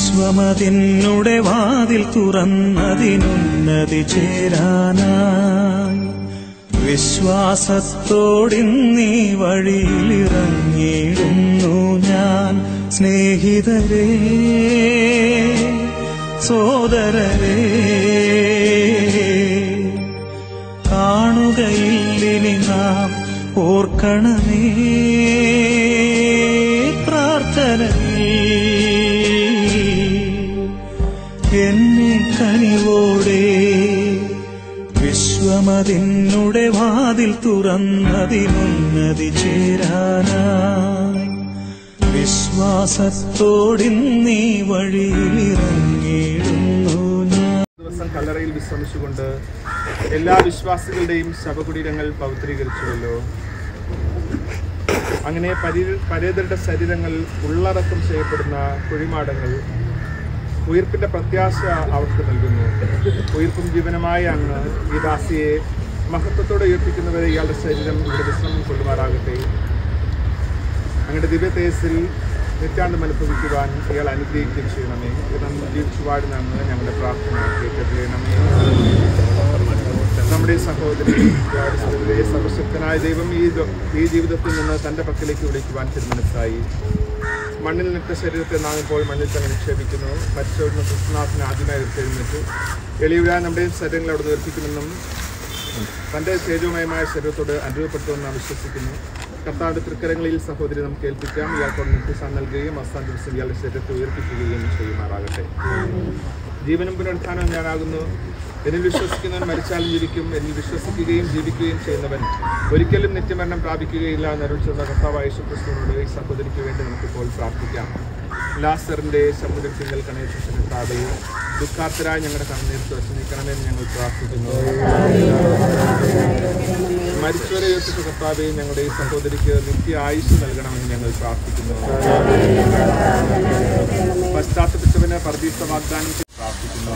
വിശ്വമതിന്നുടെ വാതിൽ തുറന്നതിനുന്നതി ചേരാനായി വിശ്വാസത്തോടിന്നീ വഴിയിലിറങ്ങിയിടുന്നു ഞാൻ സ്നേഹിതരേ സോദരരേ കാണുകയില്ലിനി നാം ഓർക്കണമേ പ്രാർത്ഥനയിൽ എന്നെ കനിവോടെ വിശ്വമതിന്നുടെ വാതിൽ തുറന്നതിനുന്നതി ചേരാനായി വിശ്വാസത്തോടിന്നീ വഴിയിലിറങ്ങിയിടുന്നു ഞാൻ ദിവസം കല്ലറയിൽ വിശ്രമിച്ചുകൊണ്ട് എല്ലാ വിശ്വാസികളുടെയും ശവകുടീരങ്ങൾ പവിത്രീകരിച്ചുവല്ലോ അങ്ങനെ പരി- പരേതരുടെ ശരീരങ്ങൾ ഉള്ളടക്കം ചെയ്യപ്പെടുന്ന കുഴിമാടങ്ങൾ ഉയർപ്പിന്റെ പ്രത്യാശ അവർക്ക് നൽകുന്നു ഉയർപ്പും ജീവനമായ അങ്ങ് ഈ ദാസിയെ മഹത്വത്തോടെ ഉയർപ്പിക്കുന്നവരെ ഇയാളുടെ ശരീരം ഇവിടെ വിശ്രമം കൊള്ളുമാറാകട്ടെ അങ്ങയുടെ ദിവ്യ തേജസ്സിൽ നിത്യാന്തം അനുഭവിക്കുവാൻ ഇയാൾ അനുഗ്രഹിക്കുകയും ചെയ്യണമേ ഇത് നമ്മൾ ജീവിച്ചു വാഴുന്ന അങ്ങ് ഞങ്ങളുടെ പ്രാർത്ഥന കേട്ടറിയണമേ നമ്മുടെ ഈ സഹോദരി ഇയാളുടെ സഹോദരിയെ സർവശക്തനായ ദൈവം ഈ ദ- ഈ ജീവിതത്തിൽ നിന്ന് തൻ്റെ പക്കലേക്ക് വിളിക്കുവാൻ തിരുമനസ്സായി മണ്ണിൽ നിട്ട ശരീരത്തെ നാം ഇപ്പോൾ മണ്ണിൽ തന്നെ നിക്ഷേപിക്കുന്നു മരിച്ചവിടുന്ന് ക്രിസ്തുനാഥിനെ ആദ്യമായി ഉയർത്തെഴുന്നേറ്റ് എളിയുവാൻ നമ്മുടെ ശരീരങ്ങൾ അവിടെ ഉയർപ്പിക്കുമെന്നും തൻ്റെ തേജോമയമായ ശരീരത്തോട് അനുഭവപ്പെടുത്തുമെന്ന് നാം വിശ്വസിക്കുന്നു കർത്താവിന്റെ തൃക്കരങ്ങളിൽ സഹോദരി നമുക്ക് ഏൽപ്പിക്കാം ഇയാൾക്കോട് നിത്യസാൻ നൽകുകയും അവസാന ദിവസം ഇയാളുടെ ശരീരത്തെ ഉയർപ്പിക്കുകയും ചെയ്യുമാറാകട്ടെ ജീവനും പുനരുത്ഥാനവും ഞാനാകുന്നു എന്നിൽ വിശ്വസിക്കുന്നവൻ മരിച്ചാലും ജീവിക്കും എന്നിൽ വിശ്വസിക്കുകയും ജീവിക്കുകയും ചെയ്യുന്നവൻ ഒരിക്കലും നിത്യമരണം പ്രാപിക്കുകയില്ല എന്നറിയിച്ചുള്ള കർത്താവ് യേശുക്രിസ്തുവിനോട് ഈ സഹോദരിക്ക് വേണ്ടി നമുക്കിപ്പോൾ പ്രാർത്ഥിക്കാം ലാസറിന്റെ ശബ്ദത്തിൽ കണയത്താതെ ദുഃഖാർത്തരായ ഞങ്ങളുടെ കണ്ണീർ തുറച്ചിരിക്കണമെന്ന് ഞങ്ങൾ പ്രാർത്ഥിക്കുന്നു മരിച്ചവരെ ഉയർത്തിച്ച കർത്താവെ ഞങ്ങളുടെ ഈ സഹോദരിക്ക് നിത്യ ആയുസ് നൽകണമെന്ന് ഞങ്ങൾ പ്രാർത്ഥിക്കുന്നു പശ്ചാത്തപിച്ചവന് പർദീസ വാഗ്ദാനം ചെയ്ത് പ്രാർത്ഥിക്കുന്നു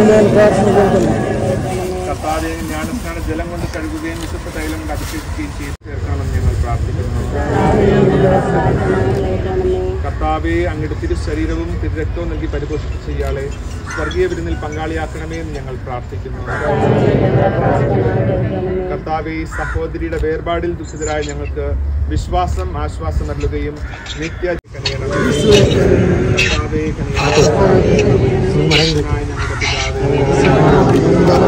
കർത്താവെ ജ്ഞാനസ്നാന ജലം കൊണ്ട് കഴുകുകയും വിശുദ്ധ തൈലം കൊണ്ട് അഭിഷേകിക്കുകയും ചെയ്ത് ചേർക്കണമെന്ന് ഞങ്ങൾ പ്രാർത്ഥിക്കുന്നു കർത്താവെ അങ്ങയുടെ തിരു ശരീരവും തിരു രക്തവും നൽകി പരിപോഷിപ്പിച്ച ഇയാളെ സ്വർഗീയ വിരുന്നിൽ പങ്കാളിയാക്കണമേ എന്ന് ഞങ്ങൾ പ്രാർത്ഥിക്കുന്നു കർത്താവെ ഈ സഹോദരിയുടെ വേർപാടിൽ ദുഃഖിതരായ ഞങ്ങൾക്ക് വിശ്വാസം ആശ്വാസം നൽകുകയും നിത്യ കനിയണമേ. കർത്താവേ, കനിയണമേ. സ്വർഗ്ഗസ്ഥനായ ഞങ്ങളുടെ പിതാവേ,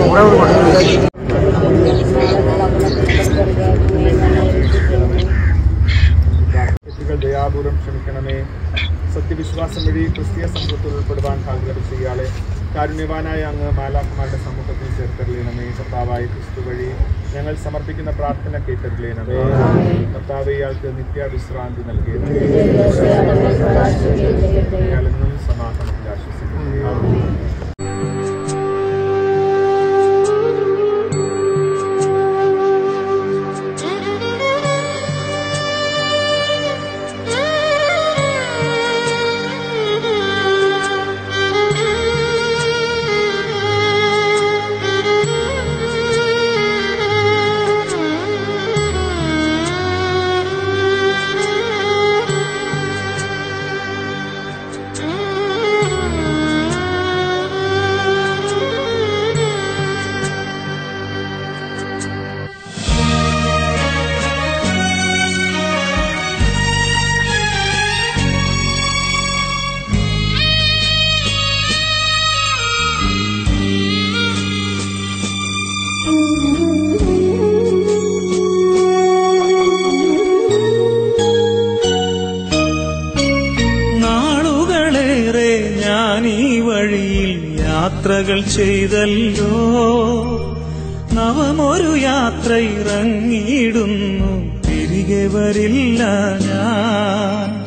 തെറ്റുകൾ ദയാപൂർവം ക്ഷമിക്കണമേ സത്യവിശ്വാസം വഴി ക്രിസ്തീയ സമൂഹത്തിൽ ഉൾപ്പെടുവാൻ ഭാഗ്യത ചെയ്യാളെ കാരുണ്യവാനായ അങ്ങ് മാലാഖമാരുടെ സമൂഹത്തിൽ ചേർത്തറിയണമേ കർത്താവായ ക്രിസ്തു വഴി ഞങ്ങൾ സമർപ്പിക്കുന്ന പ്രാർത്ഥന കേട്ടറിയണമേ കർത്താവ് ഇയാൾക്ക് നിത്യവിശ്രാന്തി നൽകിയത് ഇയാളെന്നും സമാധാനത്തിൽ ആശ്വസിക്കുന്നു നാളുകളേറെ ഞാൻ ഈ വഴിയിൽ യാത്രകൾ ചെയ്തല്ലോ നവമൊരു യാത്ര ഇറങ്ങിയിടുന്നു തിരികെ വരില്ല ഞാൻ